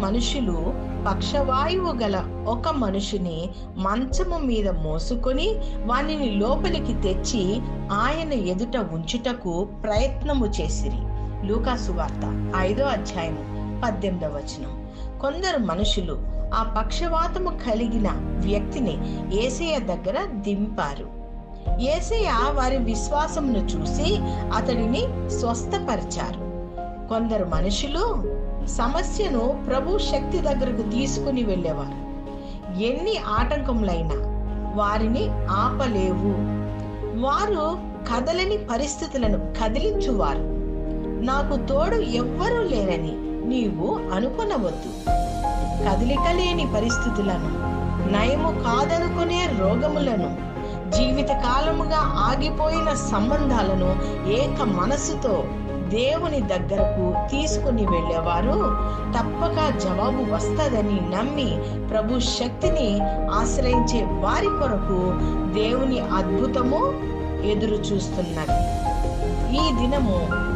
మనుషులు పక్షవాయువు గల ఒక మనుషుని మంచము మీద మోసుకొని వానిని లోపలికి తెచ్చి ఆయన ఎదుట ఉంచుటకు ప్రయత్నము చేసిరి లూకాసు వార్త ఐదో అధ్యాయము పద్దెనిమిదవ వచనం కొందరు మనుషులు ఆ పక్షవాతము కలిగిన వ్యక్తిని ఏసయ్య దగ్గర దింపారు ఏసయ్య వారి విశ్వాసమును చూసి అతడిని స్వస్థపరిచారు కొందరు మనుషులు సమస్యను ప్రభు శక్తి దగ్గరకు తీసుకుని వెళ్ళేవారు ఎన్ని ఆటంకములైనా వారిని ఆపలేవు వారు కదలని పరిస్థితులను కదిలించువారు నాకు తోడు ఎవ్వరూ లేరని నీవు అనుకొనవద్దు కదలిక లేని పరిస్థితులను నయము కాదనుకునే రోగములను జీవిత కాలముగా ఆగిపోయిన సంబంధాలను ఏక మనసుతో దేవుని దగ్గరకు తీసుకుని వెళ్ళేవారు తప్పక జవాబు వస్తదని నమ్మి ప్రభు శక్తిని ఆశ్రయించే వారి కొరకు దేవుని అద్భుతము ఎదురు చూస్తున్నది ఈ దినము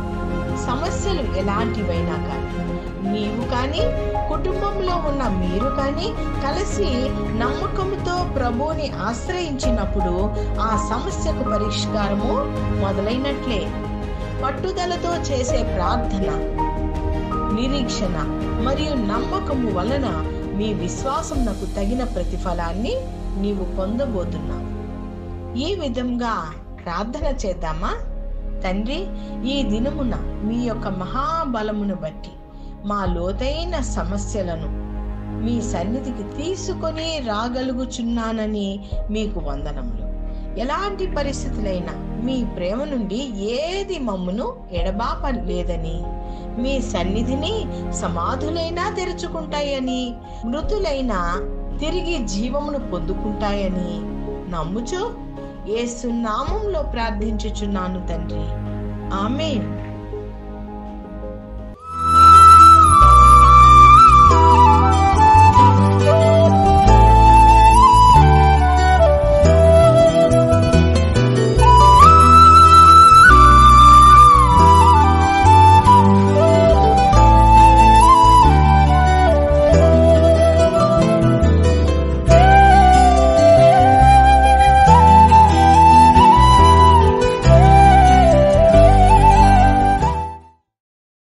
సమస్యలు ఎలాంటివైనా కానీ నీవు కానీ కుటుంబంలో ఉన్న మీరు కానీ కలిసి నమ్మకంతో ప్రభువుని ఆశ్రయించినప్పుడు ఆ సమస్యకు పరిష్కారము మొదలైనట్లే పట్టుదలతో చేసే ప్రార్థన నిరీక్షణ మరియు నమ్మకము వలన మీ విశ్వాసమునకు తగిన ప్రతిఫలాన్ని నీవు పొందబోతున్నావు ఈ విధంగా ప్రార్థన చేద్దామా తండ్రి ఈ దినమున మీ యొక్క మహాబలమును బట్టి మా లోతైన సమస్యలను మీ సన్నిధికి తీసుకొని రాగలుగుచున్నానని మీకు వందనములు ఎలాంటి పరిస్థితులైనా మీ ప్రేమ నుండి ఏది మమ్మును ఎడబాప లేదని మీ సన్నిధిని సమాధులైనా తెరుచుకుంటాయని మృతులైనా తిరిగి జీవమును పొందుకుంటాయని నమ్ముచు ఏసు నామంలో ప్రార్థించుచున్నాను తండ్రి ఆమెన్